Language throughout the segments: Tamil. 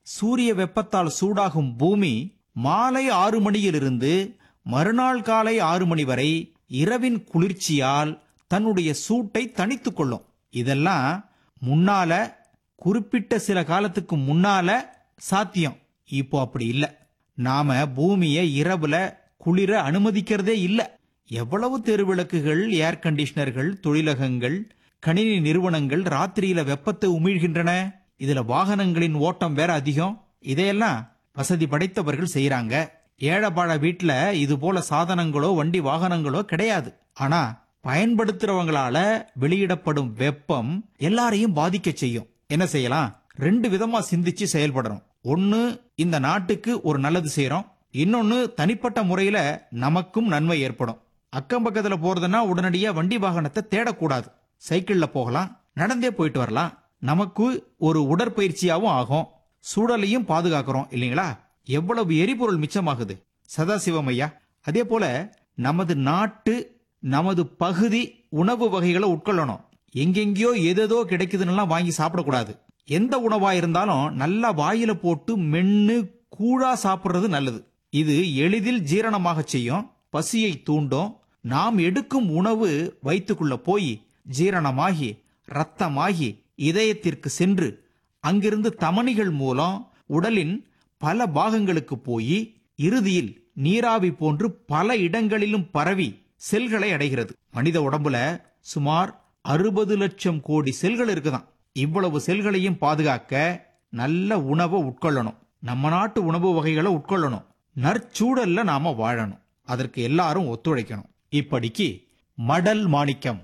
சூரிய வெப்பத்தால் சூடாகும் பூமி மாலை ஆறு மணியிலிருந்து மறுநாள் காலை ஆறு மணி வரை இரவின் குளிர்ச்சியால் தன்னுடைய சூட்டை தணித்துக் கொள்ளும் இதெல்லாம் முன்னால குறிப்பிட்ட சில காலத்துக்கு முன்னால சாத்தியம் இப்போ அப்படி இல்ல நாம பூமியை இரவுல குளிர அனுமதிக்கிறதே இல்ல எவ்வளவு தெருவிளக்குகள் ஏர் கண்டிஷனர்கள் தொழிலகங்கள் கணினி நிறுவனங்கள் ராத்திரியில வெப்பத்தை உமிழ்கின்றன இதுல வாகனங்களின் ஓட்டம் வேற அதிகம் இதையெல்லாம் வசதி படைத்தவர்கள் செய்யறாங்க ஏழைப்பாழ வீட்டுல இது போல சாதனங்களோ வண்டி வாகனங்களோ கிடையாது ஆனா பயன்படுத்துறவங்களால வெளியிடப்படும் வெப்பம் எல்லாரையும் பாதிக்க செய்யும் என்ன செய்யலாம் ரெண்டு விதமா சிந்திச்சு செயல்படணும் ஒன்னு இந்த நாட்டுக்கு ஒரு நல்லது செய்யறோம் இன்னொன்னு தனிப்பட்ட முறையில நமக்கும் நன்மை ஏற்படும் அக்கம் பக்கத்துல போறதுன்னா உடனடியா வண்டி வாகனத்தை தேடக்கூடாது சைக்கிள்ல போகலாம் நடந்தே போயிட்டு வரலாம் நமக்கு ஒரு உடற்பயிற்சியாவும் ஆகும் சூழலையும் பாதுகாக்கிறோம் இல்லைங்களா எவ்வளவு எரிபொருள் மிச்சமாகுது சதாசிவம் ஐயா அதே போல நமது நாட்டு நமது பகுதி உணவு வகைகளை உட்கொள்ளணும் எங்கெங்கேயோ எதேதோ கிடைக்குதுன்னு வாங்கி சாப்பிடக்கூடாது எந்த உணவா இருந்தாலும் நல்லா வாயில போட்டு மென்னு கூழா சாப்பிடுறது நல்லது இது எளிதில் ஜீரணமாக செய்யும் பசியை தூண்டும் நாம் எடுக்கும் உணவு வயிற்றுக்குள்ள போய் ஜீரணமாகி ரத்தமாகி இதயத்திற்கு சென்று அங்கிருந்து தமனிகள் மூலம் உடலின் பல பாகங்களுக்கு போய் இறுதியில் நீராவி போன்று பல இடங்களிலும் பரவி செல்களை அடைகிறது மனித உடம்புல சுமார் அறுபது லட்சம் கோடி செல்கள் இருக்குதாம் இவ்வளவு செல்களையும் பாதுகாக்க நல்ல உணவை உட்கொள்ளணும் நம்ம நாட்டு உணவு வகைகளை உட்கொள்ளணும் நற்சூழல்ல நாம வாழணும் அதற்கு எல்லாரும் ஒத்துழைக்கணும் இப்படிக்கு மடல் மாணிக்கம்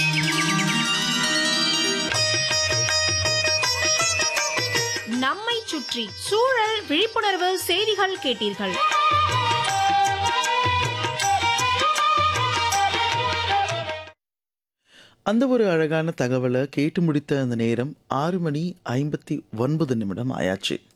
நம்மை சுற்றி சூழல் விழிப்புணர்வு செய்திகள் கேட்டீர்கள் அந்த ஒரு அழகான தகவலை கேட்டு முடித்த அந்த நேரம் ஆறு மணி ஐம்பத்தி ஒன்பது நிமிடம் ஆயாச்சு